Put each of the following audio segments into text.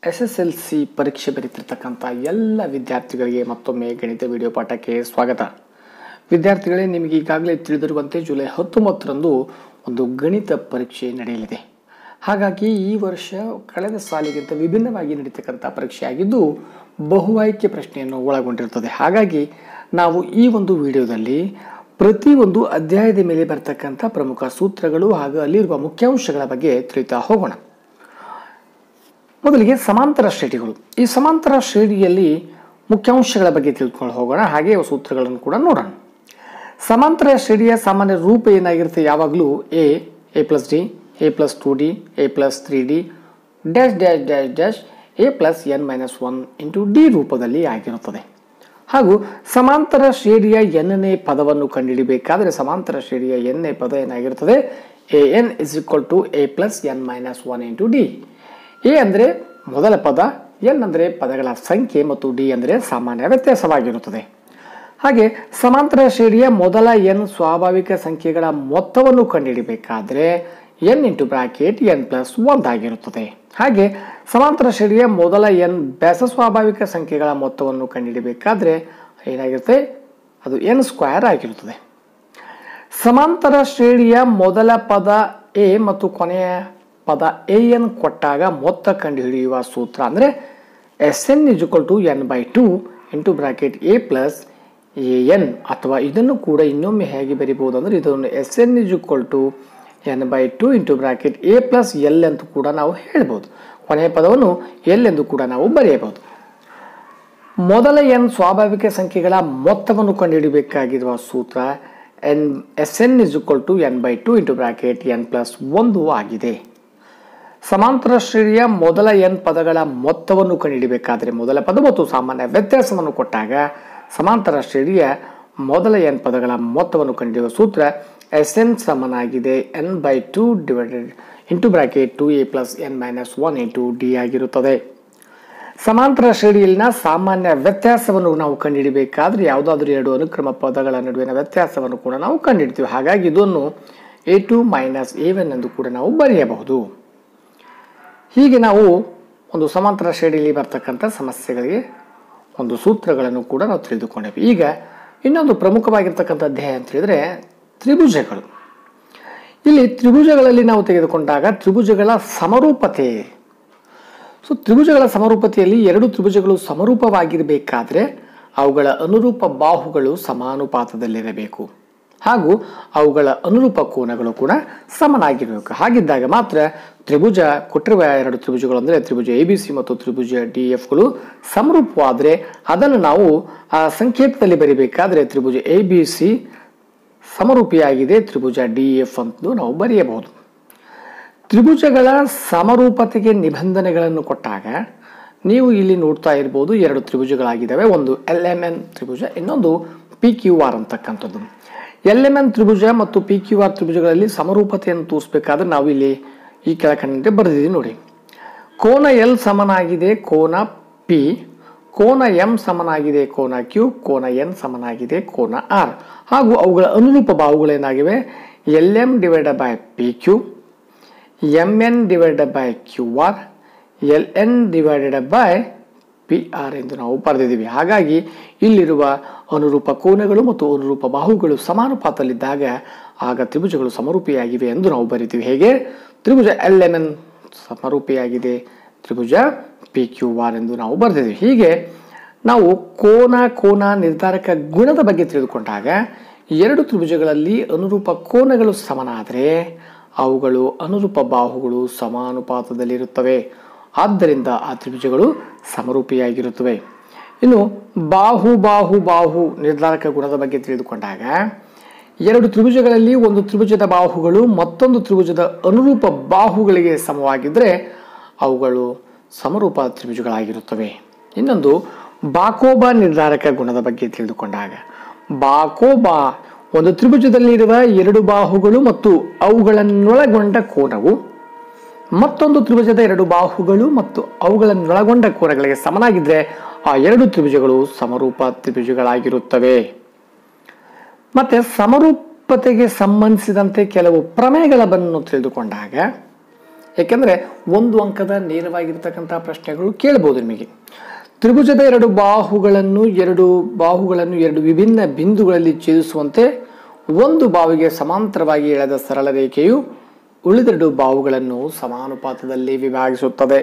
S S L C ಪರೀಕ್ಷೆ ಬರೀತಿರ್ತಕ್ಕಂಥ ಎಲ್ಲ ವಿದ್ಯಾರ್ಥಿಗಳಿಗೆ ಮತ್ತೊಮ್ಮೆ ಗಣಿತ ವಿಡಿಯೋ ಪಾಠಕ್ಕೆ ಸ್ವಾಗತ ವಿದ್ಯಾರ್ಥಿಗಳೇ ನಿಮಗೆ ಈಗಾಗಲೇ ತಿಳಿದಿರುವಂತೆ ಜುಲೈ ಹತ್ತೊಂಬತ್ತರಂದು ಒಂದು ಗಣಿತ ಪರೀಕ್ಷೆ ನಡೆಯಲಿದೆ ಹಾಗಾಗಿ ಈ ವರ್ಷ ಕಳೆದ ಸಾಲಿಗಿಂತ ವಿಭಿನ್ನವಾಗಿ ನಡೀತಕ್ಕಂಥ ಪರೀಕ್ಷೆ ಆಗಿದ್ದು ಬಹು ಆಯ್ಕೆ ಪ್ರಶ್ನೆಯನ್ನು ಒಳಗೊಂಡಿರುತ್ತದೆ ಹಾಗಾಗಿ ನಾವು ಈ ಒಂದು ವಿಡಿಯೋದಲ್ಲಿ ಪ್ರತಿಯೊಂದು ಅಧ್ಯಾಯದ ಮೇಲೆ ಬರ್ತಕ್ಕಂಥ ಪ್ರಮುಖ ಸೂತ್ರಗಳು ಹಾಗೂ ಅಲ್ಲಿರುವ ಮುಖ್ಯಾಂಶಗಳ ಬಗ್ಗೆ ತಿಳಿತಾ ಹೋಗೋಣ ಮೊದಲಿಗೆ ಸಮಾಂತರ ಶ್ರೇಣಿಗಳು ಈ ಸಮಾಂತರ ಶ್ರೇಣಿಯಲ್ಲಿ ಮುಖ್ಯಾಂಶಗಳ ಬಗ್ಗೆ ತಿಳ್ಕೊಂಡು ಹೋಗೋಣ ಹಾಗೆ ಸೂತ್ರಗಳನ್ನು ಕೂಡ ನೋಡೋಣ ಸಮಾಂತರ ಶ್ರೇಣಿಯ ಸಾಮಾನ್ಯ ರೂಪ ಏನಾಗಿರುತ್ತೆ ಯಾವಾಗಲೂ A A plus D A plus two D A plus three D dash dash dash dash A plus N minus one into D ರೂಪದಲ್ಲಿ ಆಗಿರುತ್ತದೆ ಹಾಗೂ ಸಮಾಂತರ ಶ್ರೇಣಿಯ ಎನ್ನೇ ಪದವನ್ನು ಕಂಡುಹಿಡಿಬೇಕಾದರೆ ಸಮಾಂತರ ಶ್ರೇಣಿಯ ಎನ್ನೇ ಪದ ಏನಾಗಿರುತ್ತದೆ A N is equal to A plus N minus one into D A ಅಂದರೆ ಮೊದಲ ಪದ ಎನ್ ಅಂದರೆ ಪದಗಳ ಸಂಖ್ಯೆ ಮತ್ತು ಡಿ ಅಂದರೆ ಸಾಮಾನ್ಯ ವ್ಯತ್ಯಾಸವಾಗಿರುತ್ತದೆ ಹಾಗೆ ಸಮಾಂತರ ಶ್ರೇಣಿಯ ಮೊದಲ ಎನ್ ಸ್ವಾಭಾವಿಕ ಸಂಖ್ಯೆಗಳ ಮೊತ್ತವನ್ನು ಕಂಡುಹಿಡಿಬೇಕಾದ್ರೆ N into bracket N plus ಒಂದಾಗಿರುತ್ತದೆ ಹಾಗೆ ಸಮಾಂತರ ಶ್ರೇಣಿಯ ಮೊದಲ ಎನ್ ಬೆಸ ಸ್ವಾಭಾವಿಕ ಸಂಖ್ಯೆಗಳ ಮೊತ್ತವನ್ನು ಕಂಡುಹಿಡಿಬೇಕಾದ್ರೆ ಏನಾಗಿರುತ್ತೆ ಅದು ಎನ್ ಸ್ಕ್ವೇರ್ ಆಗಿರುತ್ತದೆ ಸಮಾಂತರ ಶ್ರೇಣಿಯ ಮೊದಲ ಪದ ಎ ಮತ್ತು ಕೊನೆಯ ಪದ ಎ ಎನ್ ಕೊಟ್ಟಾಗ ಮೊತ್ತ ಕಂಡುಹಿಡಿಯುವ ಸೂತ್ರ ಅಂದರೆ S N equal to N by two into bracket A plus A N ಅಥವಾ ಇದನ್ನು ಕೂಡ ಇನ್ನೊಮ್ಮೆ ಹೇಗೆ ಬರಿಬೋದು ಅಂದರೆ ಇದನ್ನು S N equal to N by two into bracket A plus L ಅಂತ ಕೂಡ ನಾವು ಹೇಳ್ಬೋದು ಕೊನೆಯ ಪದವನ್ನು ಎಲ್ ಎಂದು ಕೂಡ ನಾವು ಬರೆಯಬಹುದು ಮೊದಲ ಎನ್ ಸ್ವಾಭಾವಿಕ ಸಂಖ್ಯೆಗಳ ಮೊತ್ತವನ್ನು ಕಂಡುಹಿಡಿಯಬೇಕಾಗಿರುವ ಸೂತ್ರ N S N is equal to N by two into bracket N plus ಒಂದು ಆಗಿದೆ ಸಮಾಂತರ ಶ್ರೇಣಿಯ ಮೊದಲ ಎನ್ ಪದಗಳ ಮೊತ್ತವನ್ನು ಕಂಡುಹಿಡಿಯಬೇಕಾದರೆ ಮೊದಲ ಪದ ಮತ್ತು ಸಾಮಾನ್ಯ ವ್ಯತ್ಯಾಸವನ್ನು ಕೊಟ್ಟಾಗ ಸಮಾಂತರ ಶ್ರೇಣಿಯ ಮೊದಲ ಎನ್ ಪದಗಳ ಮೊತ್ತವನ್ನು ಕಂಡುಹಿಡಿಯುವ ಸೂತ್ರ ಎಸ್ ಎನ್ ಸಮನಾಗಿದೆ N by two divided into bracket two A plus N minus one into D ಆಗಿರುತ್ತದೆ ಸಮಾಂತರ ಶ್ರೇಣಿಯಲ್ಲಿನ ಸಾಮಾನ್ಯ ವ್ಯತ್ಯಾಸವನ್ನು ನಾವು ಕಂಡುಹಿಡಿಯಬೇಕಾದ್ರೆ ಯಾವುದಾದ್ರೂ ಎರಡು ಅನುಕ್ರಮ ಪದಗಳ ನಡುವಿನ ವ್ಯತ್ಯಾಸವನ್ನು ಕೂಡ ನಾವು ಕಂಡುಹಿಡ್ತೀವಿ ಹಾಗಾಗಿ ಇದನ್ನು A two minus A one ಎಂದು ಕೂಡ ನಾವು ಬರೆಯಬಹುದು ಹೀಗೆ ನಾವು ಒಂದು ಸಮಾಂತರ ಶ್ರೇಣಿಯಲ್ಲಿ ಬರ್ತಕ್ಕಂಥ ಸಮಸ್ಯೆಗಳಿಗೆ ಒಂದು ಸೂತ್ರಗಳನ್ನು ಕೂಡ ನಾವು ತಿಳಿದುಕೊಂಡೇವೆ ಈಗ ಇನ್ನೊಂದು ಪ್ರಮುಖವಾಗಿರ್ತಕ್ಕಂಥ ಅಧ್ಯಾಯ ಅಂತ ಹೇಳಿದ್ರೆ ತ್ರಿಭುಜಗಳು ಇಲ್ಲಿ ತ್ರಿಭುಜಗಳಲ್ಲಿ ನಾವು ತೆಗೆದುಕೊಂಡಾಗ ತ್ರಿಭುಜಗಳ ಸಮರೂಪತೆ ಸೊ ತ್ರಿಭುಜಗಳ ಸಮರೂಪತೆಯಲ್ಲಿ ಎರಡು ತ್ರಿಭುಜಗಳು ಸಮರೂಪವಾಗಿರಬೇಕಾದ್ರೆ ಅವುಗಳ ಅನುರೂಪ ಬಾಹುಗಳು ಸಮಾನುಪಾತದಲ್ಲಿರಬೇಕು ಹಾಗೂ ಅವುಗಳ ಅನುರೂಪ ಕೋನಗಳು ಕೂಡ ಸಮನಾಗಿರಬೇಕು ಹಾಗಿದ್ದಾಗ ಮಾತ್ರ ತ್ರಿಭುಜ ಕೊಟ್ಟಿರುವ ಎರಡು ತ್ರಿಭುಜಗಳು ಅಂದರೆ ತ್ರಿಭುಜ ಎ ಬಿ ಸಿ ಮತ್ತು ತ್ರಿಭುಜ ಡಿ ಎಫ್ಗಳು ಸಮರೂಪವಾದರೆ ಅದನ್ನು ನಾವು ಆ ಸಂಕೇತದಲ್ಲಿ ಬರಿಬೇಕಾದ್ರೆ ತ್ರಿಭುಜ ಎ ಬಿ ಸಿ ಸಮರೂಪಿಯಾಗಿದೆ ತ್ರಿಭುಜ ಡಿ ಎಫ್ ಅಂತ ನಾವು ಬರೆಯಬಹುದು ತ್ರಿಭುಜಗಳ ಸಮರೂಪತೆಗೆ ನಿಬಂಧನೆಗಳನ್ನು ಕೊಟ್ಟಾಗ ನೀವು ಇಲ್ಲಿ ನೋಡ್ತಾ ಇರ್ಬೋದು ಎರಡು ತ್ರಿಭುಜಗಳಾಗಿದ್ದಾವೆ ಒಂದು ಎಲ್ ಎಮ್ ಎನ್ ತ್ರಿಭುಜ ಇನ್ನೊಂದು ಪಿ ಕ್ಯೂ ಆರ್ ಅಂತಕ್ಕಂಥದ್ದು ಎಲ್ ಎಮ್ ಎನ್ ತ್ರಿಭುಜ ಮತ್ತು ಪಿ ಕ್ಯೂ ಆರ್ ತ್ರಿಭುಜಗಳಲ್ಲಿ ಸಮರೂಪತೆಯನ್ನು ತೋರಿಸ್ಬೇಕಾದ್ರೆ ನಾವು ಇಲ್ಲಿ ಈ ಕೆಳಕಂಡಂತೆ ಬರೆದಿದ್ದೀವಿ ನೋಡಿ ಕೋನ ಎಲ್ ಸಮನಾಗಿದೆ ಕೋನ ಪಿ ಕೋನ ಎಂ ಸಮನಾಗಿದೆ ಕೋನ ಕ್ಯೂ ಕೋನ ಎನ್ ಸಮನಾಗಿದೆ ಕೋನ ಆರ್ ಹಾಗೂ ಅವುಗಳ ಅನುರೂಪ ಬಾಹುಗಳೇನಾಗಿವೆ L M divided by P Q M N divided by Q R L N divided by P R ಎಂದು ನಾವು ಬರೆದಿದ್ದೀವಿ ಹಾಗಾಗಿ ಇಲ್ಲಿರುವ ಅನುರೂಪ ಕೋನಗಳು ಮತ್ತು ಅನುರೂಪ ಬಾಹುಗಳು ಸಮಾನುಪಾತದಲ್ಲಿದ್ದಾಗ ಆಗ ತ್ರಿಭುಜಗಳು ಸಮರೂಪಿಯಾಗಿವೆ ಎಂದು ನಾವು ಬರಿತೀವಿ ಹೇಗೆ ತ್ರಿಭುಜ ಎಲ್ ಎಮ್ ಎನ್ ಸಮರೂಪಿಯಾಗಿದೆ ತ್ರಿಭುಜ ಪಿ ಕ್ಯೂ ಆರ್ ಎಂದು ನಾವು ಬರೆದಿದ್ದೀವಿ ಹೀಗೆ ನಾವು ಕೋನ ಕೋನ ನಿರ್ಧಾರಕ ಗುಣದ ಬಗ್ಗೆ ತಿಳಿದುಕೊಂಡಾಗ ಎರಡು ತ್ರಿಭುಜಗಳಲ್ಲಿ ಅನುರೂಪ ಕೋನಗಳು ಸಮನಾದರೆ ಅವುಗಳು ಅನುರೂಪ ಬಾಹುಗಳು ಸಮಾನುಪಾತದಲ್ಲಿರುತ್ತವೆ ಆದ್ದರಿಂದ ಆ ತ್ರಿಭುಜಗಳು ಸಮರೂಪಿಯಾಗಿರುತ್ತವೆ ಇನ್ನು ಬಾಹು ಬಾಹು ಬಾಹು ನಿರ್ಧಾರಕ ಗುಣದ ಬಗ್ಗೆ ತಿಳಿದುಕೊಂಡಾಗ ಎರಡು ತ್ರಿಭುಜಗಳಲ್ಲಿ ಒಂದು ತ್ರಿಭುಜದ ಬಾಹುಗಳು ಮತ್ತೊಂದು ತ್ರಿಭುಜದ ಅನುರೂಪ ಬಾಹುಗಳಿಗೆ ಸಮವಾಗಿದ್ದರೆ ಅವುಗಳು ಸಮರೂಪ ತ್ರಿಭುಜಗಳಾಗಿರುತ್ತವೆ ಇನ್ನೊಂದು ಬಾಕೋಬಾ ನಿರ್ಧಾರಕ ಗುಣದ ಬಗ್ಗೆ ತಿಳಿದುಕೊಂಡಾಗ ಬಾಕೋಬಾ ಒಂದು ತ್ರಿಭುಜದಲ್ಲಿರುವ ಎರಡು ಬಾಹುಗಳು ಮತ್ತು ಅವುಗಳನ್ನೊಳಗೊಂಡ ಕೋನವು ಮತ್ತೊಂದು ತ್ರಿಭುಜದ ಎರಡು ಬಾಹುಗಳು ಮತ್ತು ಅವುಗಳನ್ನೊಳಗೊಂಡ ಕೋನಗಳಿಗೆ ಸಮನಾಗಿದ್ದರೆ ಆ ಎರಡು ತ್ರಿಭುಜಗಳು ಸಮರೂಪ ತ್ರಿಭುಜಗಳಾಗಿರುತ್ತವೆ ಮತ್ತೆ ಸಮರೂಪತೆಗೆ ಸಂಬಂಧಿಸಿದಂತೆ ಕೆಲವು ಪ್ರಮೇಯಗಳನ್ನು ತಿಳಿದುಕೊಂಡಾಗ ಯಾಕೆಂದರೆ ಒಂದು ಅಂಕದ ನೇರವಾಗಿರ್ತಕ್ಕಂಥ ಪ್ರಶ್ನೆಗಳು ಕೇಳ್ಬೋದು ನಿಮಗೆ ತ್ರಿಭುಜದ ಎರಡು ಬಾಹುಗಳನ್ನು ಎರಡು ಬಾಹುಗಳನ್ನು ಎರಡು ವಿಭಿನ್ನ ಬಿಂದುಗಳಲ್ಲಿ ಛೇದಿಸುವಂತೆ ಒಂದು ಬಾವಿಗೆ ಸಮಾಂತರವಾಗಿ ಎಳೆದ ಸರಳ ರೇಖೆಯು ಉಳಿದೆರಡು ಬಾಹುಗಳನ್ನು ಸಮಾನುಪಾತದಲ್ಲಿ ವಿಭಾಗಿಸುತ್ತದೆ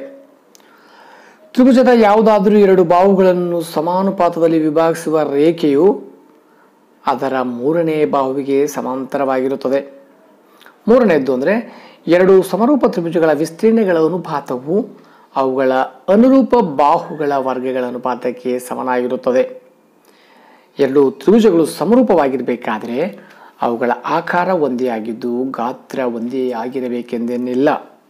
ತ್ರಿಭುಜದ ಯಾವುದಾದರೂ ಎರಡು ಬಾಹುಗಳನ್ನು ಸಮಾನುಪಾತದಲ್ಲಿ ವಿಭಾಗಿಸುವ ರೇಖೆಯು ಅದರ ಮೂರನೇ ಬಾಹುವಿಗೆ ಸಮಾಂತರವಾಗಿರುತ್ತದೆ ಮೂರನೆಯದ್ದು ಅಂದರೆ ಎರಡು ಸಮರೂಪ ತ್ರಿಭುಜಗಳ ವಿಸ್ತೀರ್ಣಗಳ ಅನುಪಾತವು ಅವುಗಳ ಅನುರೂಪ ಬಾಹುಗಳ ವರ್ಗಗಳ ಅನುಪಾತಕ್ಕೆ ಸಮನಾಗಿರುತ್ತದೆ ಎರಡು ತ್ರಿಭುಜಗಳು ಸಮರೂಪವಾಗಿರಬೇಕಾದರೆ ಅವುಗಳ ಆಕಾರ ಒಂದೇ ಆಗಿದ್ದು ಗಾತ್ರ ಒಂದೇ ಆಗಿರಬೇಕೆಂದೇನಿಲ್ಲ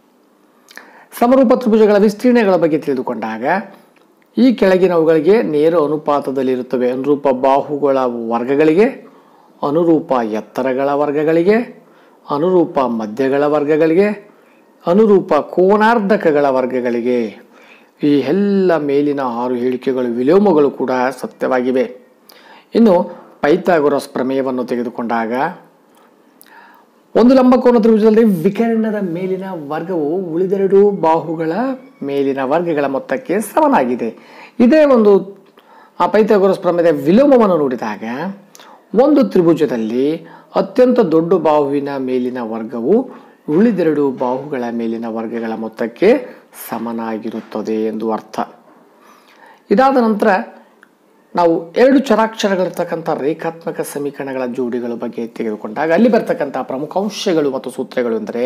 ಸಮರೂಪ ತ್ರಿಭುಜಗಳ ವಿಸ್ತೀರ್ಣಗಳ ಬಗ್ಗೆ ತಿಳಿದುಕೊಂಡಾಗ ಈ ಕೆಳಗಿನವುಗಳಿಗೆ ನೇರ ಅನುಪಾತದಲ್ಲಿರುತ್ತವೆ ಅನುರೂಪ ಬಾಹುಗಳ ವರ್ಗಗಳಿಗೆ ಅನುರೂಪ ಎತ್ತರಗಳ ವರ್ಗಗಳಿಗೆ ಅನುರೂಪ ಮಧ್ಯಗಳ ವರ್ಗಗಳಿಗೆ ಅನುರೂಪ ಕೋಣಾರ್ಧಕಗಳ ವರ್ಗಗಳಿಗೆ ಈ ಎಲ್ಲ ಮೇಲಿನ ಆರು ಹೇಳಿಕೆಗಳು ವಿಲೋಮಗಳು ಕೂಡ ಸತ್ಯವಾಗಿವೆ ಇನ್ನು ಪೈಥಾಗೊರಸ್ ಪ್ರಮೇಯವನ್ನು ತೆಗೆದುಕೊಂಡಾಗ ಒಂದು ಲಂಬಕೋನ ತ್ರಿಭುಜದಲ್ಲಿ ವಿಕರ್ಣದ ಮೇಲಿನ ವರ್ಗವು ಉಳಿದೆರಡು ಬಾಹುಗಳ ಮೇಲಿನ ವರ್ಗಗಳ ಮೊತ್ತಕ್ಕೆ ಸಮನಾಗಿದೆ ಇದೇ ಒಂದು ಆ ಪೈಥಾಗೊರಸ್ ಪ್ರಮೇಯದ ವಿಲೋಮವನ್ನು ನೋಡಿದಾಗ ಒಂದು ತ್ರಿಭುಜದಲ್ಲಿ ಅತ್ಯಂತ ದೊಡ್ಡ ಬಾಹುವಿನ ಮೇಲಿನ ವರ್ಗವು ಉಳಿದೆರಡು ಬಾಹುಗಳ ಮೇಲಿನ ವರ್ಗಗಳ ಮೊತ್ತಕ್ಕೆ ಸಮನಾಗಿರುತ್ತದೆ ಎಂದು ಅರ್ಥ ಇದಾದ ನಂತರ ನಾವು ಎರಡು ಚರಾಕ್ಷರಗಳಿರ್ತಕ್ಕಂಥ ರೇಖಾತ್ಮಕ ಸಮೀಕರಣಗಳ ಜೋಡಿಗಳ ಬಗ್ಗೆ ತೆಗೆದುಕೊಂಡಾಗ ಅಲ್ಲಿ ಬರ್ತಕ್ಕಂಥ ಪ್ರಮುಖ ಅಂಶಗಳು ಮತ್ತು ಸೂತ್ರಗಳು ಎಂದರೆ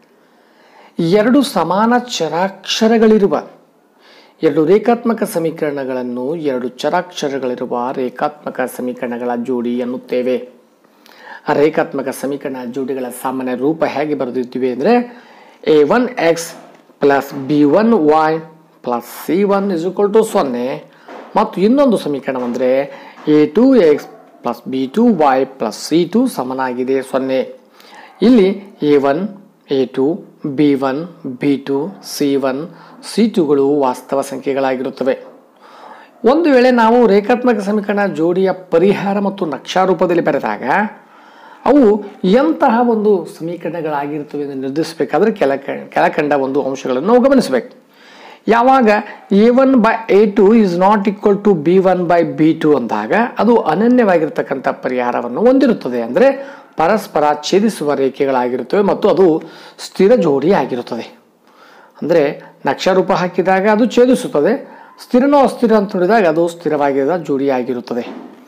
ಎರಡು ಸಮಾನ ಚರಾಕ್ಷರಗಳಿರುವ ಎರಡು ರೇಖಾತ್ಮಕ ಸಮೀಕರಣಗಳನ್ನು ಎರಡು ಚರಾಕ್ಷರಗಳಿರುವ ರೇಖಾತ್ಮಕ ಸಮೀಕರಣಗಳ ಜೋಡಿ ಎನ್ನುತ್ತೇವೆ ಆ ರೇಖಾತ್ಮಕ ಸಮೀಕರಣ ಜೋಡಿಗಳ ಸಾಮಾನ್ಯ ರೂಪ ಹೇಗೆ ಬರೆದಿರ್ತೀವಿ ಅಂದರೆ A one X plus B one Y plus C one is equal to ಸೊನ್ನೆ ಮತ್ತು ಇನ್ನೊಂದು ಸಮೀಕರಣ ಅಂದರೆ A two X plus B two Y plus C two ಸಮನಾಗಿದೆ ಸೊನ್ನೆ ಇಲ್ಲಿ A one A two B one B two C one C ಟುಗಳು ವಾಸ್ತವ ಸಂಖ್ಯೆಗಳಾಗಿರುತ್ತವೆ ಒಂದು ವೇಳೆ ನಾವು ರೇಖಾತ್ಮಕ ಸಮೀಕರಣ ಜೋಡಿಯ ಪರಿಹಾರ ಮತ್ತು ನಕ್ಷಾ ರೂಪದಲ್ಲಿ ಬರೆದಾಗ ಅವು ಎಂತಹ ಒಂದು ಸಮೀಕರಣಗಳಾಗಿರ್ತವೆ ಎಂದು ನಿರ್ಧರಿಸಬೇಕಾದ್ರೆ ಕೆಲ ಕೆಳಕಂಡ ಒಂದು ಅಂಶಗಳನ್ನು ನಾವು ಗಮನಿಸಬೇಕು ಯಾವಾಗ A one by A two is not equal to B one by B two ಅಂದಾಗ ಅದು ಅನನ್ಯವಾಗಿರ್ತಕ್ಕಂಥ ಪರಿಹಾರವನ್ನು ಹೊಂದಿರುತ್ತದೆ ಅಂದರೆ ಪರಸ್ಪರ ಛೇದಿಸುವ ರೇಖೆಗಳಾಗಿರುತ್ತವೆ ಮತ್ತು ಅದು ಸ್ಥಿರ ಜೋಡಿ ಆಗಿರುತ್ತದೆ ಅಂದರೆ ನಕ್ಷರೂಪ ಹಾಕಿದಾಗ ಅದು ಛೇದಿಸುತ್ತದೆ ಸ್ಥಿರನೋ ಅಸ್ಥಿರ ಅಂತ ನೋಡಿದಾಗ ಅದು ಸ್ಥಿರವಾಗಿರದ ಜೋಡಿಯಾಗಿರುತ್ತದೆ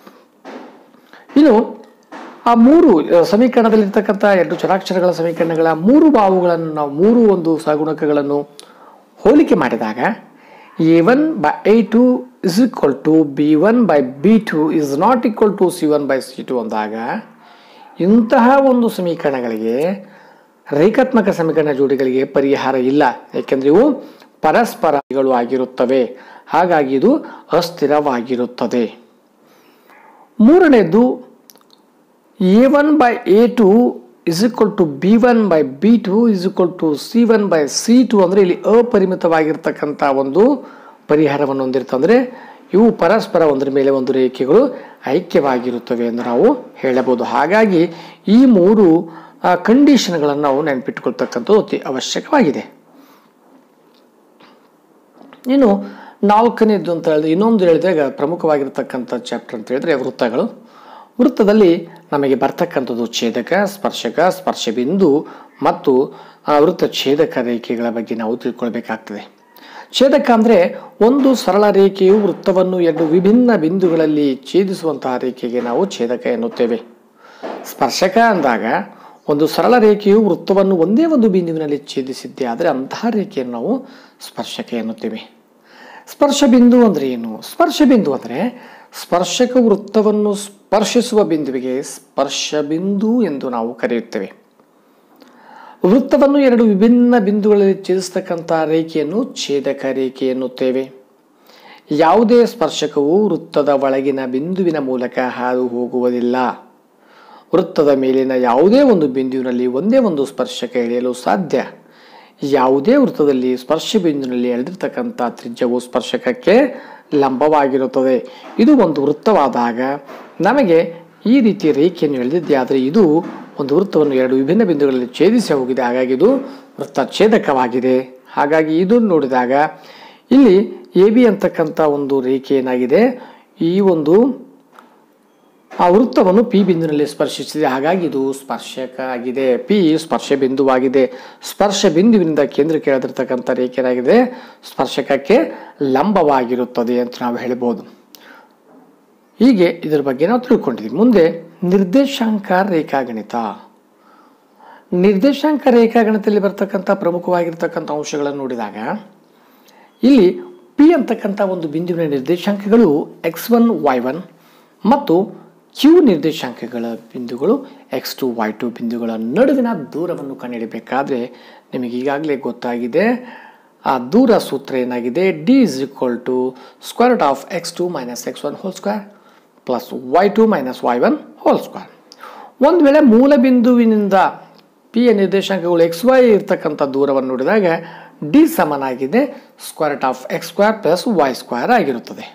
ಇನ್ನು ಆ ಮೂರು ಅ, ಸಮೀಕರಣದಲ್ಲಿರ್ತಕ್ಕಂಥ ಎರಡು ಚರಾಕ್ಷರಗಳ ಸಮೀಕರಣಗಳ ಮೂರು ಬಾವುಗಳನ್ನು ನಾವು ಮೂರು ಒಂದು ಸಗುಣಕಗಳನ್ನು ಹೋಲಿಕೆ ಮಾಡಿದಾಗ A one by A two is equal to B one by B two is not equal to C one by C two ಅಂದಾಗ ಇಂತಹ ಒಂದು ಸಮೀಕರಣಗಳಿಗೆ ರೇಖಾತ್ಮಕ ಸಮೀಕರಣ ಜೋಡಿಗಳಿಗೆ ಪರಿಹಾರ ಇಲ್ಲ ಏಕೆಂದರೆ ಇವು ಪರಸ್ಪರಗಳು ಆಗಿರುತ್ತವೆ ಹಾಗಾಗಿ ಇದು ಅಸ್ಥಿರವಾಗಿರುತ್ತದೆ ಮೂರನೇದು A one by A two is equal to B one by B two is equal to C one by C two ಅಂದರೆ ಇಲ್ಲಿ ಅಪರಿಮಿತವಾಗಿರ್ತಕ್ಕಂಥ ಒಂದು ಪರಿಹಾರವನ್ನು ಹೊಂದಿರ್ತಂದರೆ ಇವು ಪರಸ್ಪರ ಒಂದರ ಮೇಲೆ ಒಂದು ರೇಖೆಗಳು ಐಕ್ಯವಾಗಿರುತ್ತವೆ ಎಂದು ನಾವು ಹೇಳಬಹುದು ಹಾಗಾಗಿ ಈ ಮೂರು ಕಂಡೀಷನ್ಗಳನ್ನು ನಾವು ನೆನಪಿಟ್ಟುಕೊಳ್ತಕ್ಕಂಥದ್ದು ಅತಿ ಅವಶ್ಯಕವಾಗಿದೆ ಇನ್ನು ನಾಲ್ಕನೇದು ಅಂತ ಹೇಳಿದ್ರೆ ಇನ್ನೊಂದು ಹೇಳಿದಾಗ ಪ್ರಮುಖವಾಗಿರ್ತಕ್ಕಂಥ ಚಾಪ್ಟರ್ ಅಂತ ಹೇಳಿದ್ರೆ ವೃತ್ತಗಳು ವೃತ್ತದಲ್ಲಿ ನಮಗೆ ಬರ್ತಕ್ಕಂಥದ್ದು ಛೇದಕ ಸ್ಪರ್ಶಕ ಸ್ಪರ್ಶ ಬಿಂದು ಮತ್ತು ಆ ವೃತ್ತ ಛೇದಕ ರೇಖೆಗಳ ಬಗ್ಗೆ ನಾವು ತಿಳ್ಕೊಳ್ಬೇಕಾಗ್ತದೆ ಛೇದಕ ಅಂದರೆ ಒಂದು ಸರಳ ರೇಖೆಯು ವೃತ್ತವನ್ನು ಎರಡು ವಿಭಿನ್ನ ಬಿಂದುಗಳಲ್ಲಿ ಛೇದಿಸುವಂತಹ ರೇಖೆಗೆ ನಾವು ಛೇದಕ ಎನ್ನುತ್ತೇವೆ ಸ್ಪರ್ಶಕ ಅಂದಾಗ ಒಂದು ಸರಳ ರೇಖೆಯು ವೃತ್ತವನ್ನು ಒಂದೇ ಒಂದು ಬಿಂದುವಿನಲ್ಲಿ ಛೇದಿಸಿದ್ದೇ ಆದರೆ ಅಂತಹ ರೇಖೆಯನ್ನು ನಾವು ಸ್ಪರ್ಶಕ ಎನ್ನುತ್ತೇವೆ ಸ್ಪರ್ಶ ಬಿಂದು ಅಂದರೆ ಏನು ಸ್ಪರ್ಶ ಬಿಂದು ಅಂದರೆ ಸ್ಪರ್ಶಕ ವೃತ್ತವನ್ನು ಸ್ಪರ್ಶಿಸುವ ಬಿಂದುವಿಗೆ ಸ್ಪರ್ಶ ಬಿಂದು ಎಂದು ನಾವು ಕರೆಯುತ್ತೇವೆ ವೃತ್ತವನ್ನು ಎರಡು ವಿಭಿನ್ನ ಬಿಂದುಗಳಲ್ಲಿ ಛೇದಿಸ್ತಕ್ಕಂಥ ರೇಖೆಯನ್ನು ಛೇದಕ ರೇಖೆ ಎನ್ನುತ್ತೇವೆ ಯಾವುದೇ ಸ್ಪರ್ಶಕವು ವೃತ್ತದ ಒಳಗಿನ ಬಿಂದುವಿನ ಮೂಲಕ ಹಾದು ಹೋಗುವುದಿಲ್ಲ ವೃತ್ತದ ಮೇಲಿನ ಯಾವುದೇ ಒಂದು ಬಿಂದುವಿನಲ್ಲಿ ಒಂದೇ ಒಂದು ಸ್ಪರ್ಶಕ ಎಳೆಯಲು ಸಾಧ್ಯ ಯಾವುದೇ ವೃತ್ತದಲ್ಲಿ ಸ್ಪರ್ಶ ಬಿಂದುವಿನಲ್ಲಿ ಎಳೆದಿರ್ತಕ್ಕಂಥ ತ್ರಿಜ್ಯವು ಸ್ಪರ್ಶಕಕ್ಕೆ ಲಂಬವಾಗಿರುತ್ತದೆ ಇದು ಒಂದು ವೃತ್ತವಾದಾಗ ನಮಗೆ ಈ ರೀತಿ ರೇಖೆಯನ್ನು ಎಳೆದಿದ್ದೆ ಆದರೆ ಇದು ಒಂದು ವೃತ್ತವನ್ನು ಎರಡು ವಿಭಿನ್ನ ಬಿಂದುಗಳಲ್ಲಿ ಛೇದಿಸಿ ಹೋಗಿದೆ ಹಾಗಾಗಿ ಇದು ವೃತ್ತಛೇದಕವಾಗಿದೆ ಹಾಗಾಗಿ ಇದು ನೋಡಿದಾಗ ಇಲ್ಲಿ ಎ ಬಿ ಅಂತಕ್ಕಂಥ ಒಂದು ರೇಖೆ ಏನಾಗಿದೆ ಈ ಒಂದು ಆ ವೃತ್ತವನ್ನು ಪಿ ಬಿಂದುವಿನಲ್ಲಿ ಸ್ಪರ್ಶಿಸಿದೆ ಹಾಗಾಗಿ ಇದು ಸ್ಪರ್ಶಕ ಆಗಿದೆ ಪಿ ಸ್ಪರ್ಶ ಬಿಂದುವಾಗಿದೆ ಸ್ಪರ್ಶ ಬಿಂದುವಿನಿಂದ ಕೇಂದ್ರಕ್ಕೆ ಎಳೆದಿರ್ತಕ್ಕಂಥ ರೇಖೆ ಏನಾಗಿದೆ ಸ್ಪರ್ಶಕಕ್ಕೆ ಲಂಬವಾಗಿರುತ್ತದೆ ಅಂತ ನಾವು ಹೇಳ್ಬೋದು ಹೀಗೆ ಇದರ ಬಗ್ಗೆ ನಾವು ತಿಳ್ಕೊಂಡಿದ್ದೀವಿ ಮುಂದೆ ನಿರ್ದೇಶಾಂಕ ರೇಖಾಗಣಿತ ನಿರ್ದೇಶಾಂಕ ರೇಖಾಗಣಿತದಲ್ಲಿ ಬರ್ತಕ್ಕಂಥ ಪ್ರಮುಖವಾಗಿರ್ತಕ್ಕಂಥ ಅಂಶಗಳನ್ನು ನೋಡಿದಾಗ ಇಲ್ಲಿ ಪಿ ಅಂತಕ್ಕಂಥ ಒಂದು ಬಿಂದುವಿನ ನಿರ್ದೇಶಾಂಕಗಳು ಎಕ್ಸ್ ಒನ್ ವೈ ಒನ್ ಮತ್ತು ಕ್ಯೂ ನಿರ್ದೇಶಾಂಕಗಳ ಬಿಂದುಗಳು ಎಕ್ಸ್ ಟು ವೈ ಟು ಬಿಂದುಗಳ ನಡುವಿನ ದೂರವನ್ನು ಕಂಡುಹಿಡಬೇಕಾದ್ರೆ ನಿಮಗೆ ಈಗಾಗಲೇ ಗೊತ್ತಾಗಿದೆ ಆ ದೂರ ಸೂತ್ರ ಏನಾಗಿದೆ D is equal to square of X two minus X one whole square plus Y two minus Y one whole square ಒಂದು ವೇಳೆ ಮೂಲ ಬಿಂದುವಿನಿಂದ ಪಿ ಯ ನಿರ್ದೇಶಾಂಕಗಳು ಎಕ್ಸ್ ವೈ ಇರ್ತಕ್ಕಂಥ ದೂರವನ್ನು ನೋಡಿದಾಗ ಡಿ ಸಮನಾಗಿದೆ square of X square plus Y square ಆಗಿರುತ್ತದೆ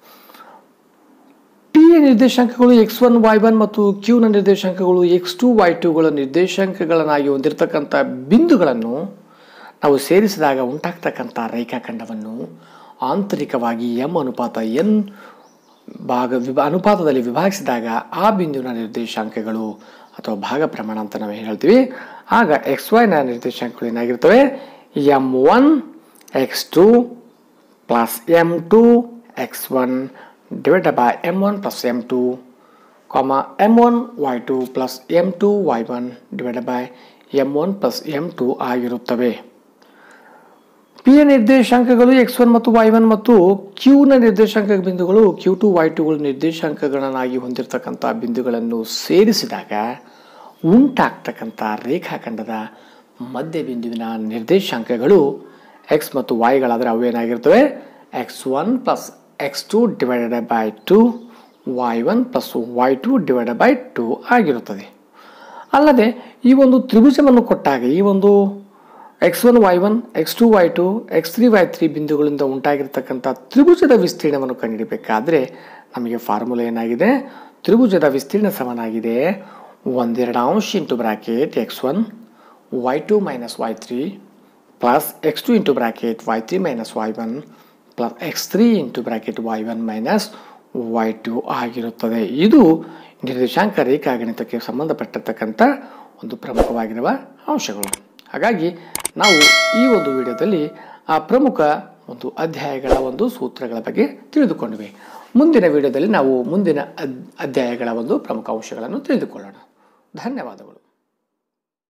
ಟಿ ಯ ನಿರ್ದೇಶಾಂಕಗಳು ಎಕ್ಸ್ ಒನ್ ವೈ ಒನ್ ಮತ್ತು ಕ್ಯೂನ ನಿರ್ದೇಶಾಂಕಗಳು ಎಕ್ಸ್ ಟು ವೈ ಟುಗಳ ನಿರ್ದೇಶಾಂಕಗಳನ್ನಾಗಿ ಹೊಂದಿರತಕ್ಕಂಥ ಬಿಂದುಗಳನ್ನು ನಾವು ಸೇರಿಸಿದಾಗ ಉಂಟಾಗ್ತಕ್ಕಂಥ ರೇಖಾಖಂಡವನ್ನು ಆಂತರಿಕವಾಗಿ ಎಂ ಅನುಪಾತ ಎನ್ ಭಾಗ ವಿಭಾ ಅನುಪಾತದಲ್ಲಿ ವಿಭಾಗಿಸಿದಾಗ ಆ ಬಿಂದುವಿನ ನಿರ್ದೇಶಾಂಕಗಳು ಅಥವಾ ಭಾಗ ಪ್ರಮಾಣ ಅಂತ ನಾವು ಹೇಳ್ತೀವಿ ಆಗ ಎಕ್ಸ್ ವೈನ ನಿರ್ದೇಶಾಂಕಗಳು ಏನಾಗಿರ್ತವೆ M one X two plus M two X one divide by M one plus M two comma M one Y two plus M two Y one divide by M one plus M two ಆಗಿರುತ್ತವೆ P ಯ ನಿರ್ದೇಶಾಂಕಗಳು X one ಮತ್ತು Y one ಮತ್ತು ಕ್ಯೂನ ನಿರ್ದೇಶಾಂಕ ಬಿಂದುಗಳು Q two Y ಟುಗಳು ನಿರ್ದೇಶಾಂಕಗಳನ್ನಾಗಿ ಹೊಂದಿರತಕ್ಕಂಥ ಬಿಂದುಗಳನ್ನು ಸೇರಿಸಿದಾಗ ಉಂಟಾಗ್ತಕ್ಕಂಥ ರೇಖಾಖಂಡದ ಮಧ್ಯ ಬಿಂದುವಿನ ನಿರ್ದೇಶಾಂಕಗಳು ಎಕ್ಸ್ ಮತ್ತು ವೈಗಳಾದರೆ ಅವು ಏನಾಗಿರ್ತವೆ X one plus X two divided by two Y one plus Y two divided by two ಆಗಿರುತ್ತದೆ ಅಲ್ಲದೆ ಈ ಒಂದು ತ್ರಿಭುಜವನ್ನು ಕೊಟ್ಟಾಗ ಈ ಒಂದು X one Y one X two Y two X three Y three ಬಿಂದುಗಳಿಂದ ಉಂಟಾಗಿರ್ತಕ್ಕಂಥ ತ್ರಿಭುಜದ ವಿಸ್ತೀರ್ಣವನ್ನು ಕಂಡುಹಿಡಬೇಕಾದ್ರೆ ನಮಗೆ ಫಾರ್ಮುಲಾ ಏನಾಗಿದೆ ತ್ರಿಭುಜದ ವಿಸ್ತೀರ್ಣ ಸಮನಾಗಿದೆ ಒಂದೆರಡು ಅಂಶ into bracket X one Y two minus Y three plus X two into bracket Y three minus Y one plus X three into bracket Y one minus Y two ಆಗಿರುತ್ತದೆ ಇದು ನಿರ್ದೇಶಾಂಕ ರೇಖಾಗಣಿತಕ್ಕೆ ಸಂಬಂಧಪಟ್ಟಿರ್ತಕ್ಕಂಥ ಒಂದು ಪ್ರಮುಖವಾಗಿರುವ ಅಂಶಗಳು ಹಾಗಾಗಿ ನಾವು ಈ ಒಂದು ವಿಡಿಯೋದಲ್ಲಿ ಆ ಪ್ರಮುಖ ಒಂದು ಅಧ್ಯಾಯಗಳ ಒಂದು ಸೂತ್ರಗಳ ಬಗ್ಗೆ ತಿಳಿದುಕೊಂಡ್ವಿ ಮುಂದಿನ ವಿಡಿಯೋದಲ್ಲಿ ನಾವು ಮುಂದಿನ ಅದ್- ಅಧ್ಯಾಯಗಳ ಒಂದು ಪ್ರಮುಖ ಅಂಶಗಳನ್ನು ತಿಳಿದುಕೊಳ್ಳೋಣ ಧನ್ಯವಾದಗಳು